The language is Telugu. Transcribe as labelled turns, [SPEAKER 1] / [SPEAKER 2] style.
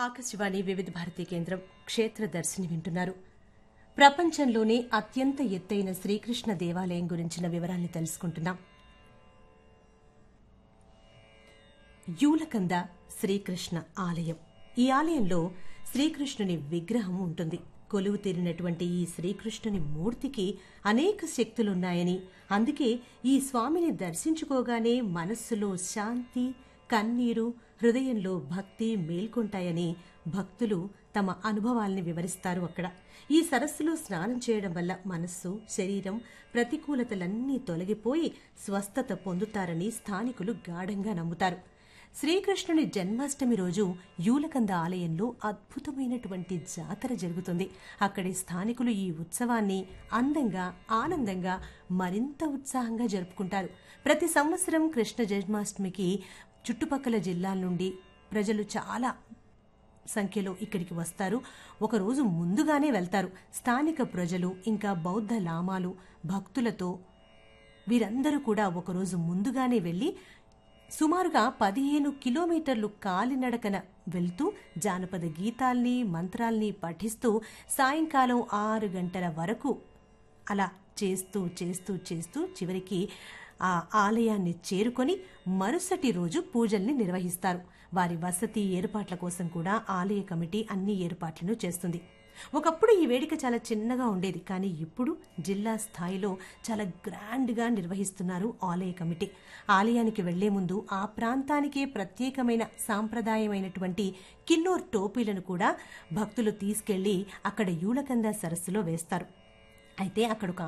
[SPEAKER 1] ఆకాశవాణి వివిధ భారతి కేంద్రం క్షేత్ర దర్శిని వింటున్నారు ప్రపంచంలోనే అత్యంత ఎత్తైన శ్రీకృష్ణ దేవాలయం గురించిన వివరాల్ని తెలుసుకుంటున్నాం యూలకంద శ్రీకృష్ణ ఆలయం ఈ ఆలయంలో శ్రీకృష్ణుని విగ్రహం ఉంటుంది కొలువు తీరినటువంటి ఈ శ్రీకృష్ణుని మూర్తికి అనేక శక్తులున్నాయని అందుకే ఈ స్వామిని దర్శించుకోగానే మనస్సులో శాంతి కన్నీరు హృదయంలో భక్తి మేల్కొంటాయని భక్తులు తమ అనుభవాల్ని వివరిస్తారు అక్కడ ఈ సరస్సులో స్నానం చేయడం వల్ల మనస్సు శరీరం ప్రతికూలతలన్నీ తొలగిపోయి స్వస్థత పొందుతారని స్థానికులు గాఢంగా నమ్ముతారు శ్రీకృష్ణుని జన్మాష్టమి రోజు యూలకంద ఆలయంలో అద్భుతమైనటువంటి జాతర జరుగుతుంది అక్కడి స్థానికులు ఈ ఉత్సవాన్ని అందంగా ఆనందంగా మరింత ఉత్సాహంగా జరుపుకుంటారు ప్రతి సంవత్సరం కృష్ణ జన్మాష్టమికి చుట్టుపక్కల జిల్లాల నుండి ప్రజలు చాలా సంఖ్యలో ఇక్కడికి వస్తారు ఒకరోజు ముందుగానే వెళ్తారు స్థానిక ప్రజలు ఇంకా బౌద్ధ లామాలు భక్తులతో వీరందరూ కూడా ఒకరోజు ముందుగానే వెళ్ళి సుమారుగా పదిహేను కిలోమీటర్లు కాలినడకన వెళ్తూ జానపద గీతాల్ని మంత్రాల్ని పఠిస్తూ సాయంకాలం ఆరు గంటల వరకు అలా చేస్తూ చేస్తూ చేస్తూ చివరికి ఆ ఆలయాన్ని చేరుకొని మరుసటి రోజు పూజల్ని నిర్వహిస్తారు వారి వసతి ఏర్పాట్ల కోసం కూడా ఆలయ కమిటీ అన్ని ఏర్పాట్లను చేస్తుంది ఒకప్పుడు ఈ వేడుక చాలా చిన్నగా ఉండేది కానీ ఇప్పుడు జిల్లా స్థాయిలో చాలా గ్రాండ్గా నిర్వహిస్తున్నారు ఆలయ కమిటీ ఆలయానికి వెళ్లే ముందు ఆ ప్రాంతానికే ప్రత్యేకమైన సాంప్రదాయమైనటువంటి కిన్నూర్ టోపీలను కూడా భక్తులు తీసుకెళ్లి అక్కడ యూలకంద సరస్సులో వేస్తారు అయితే అక్కడ ఒక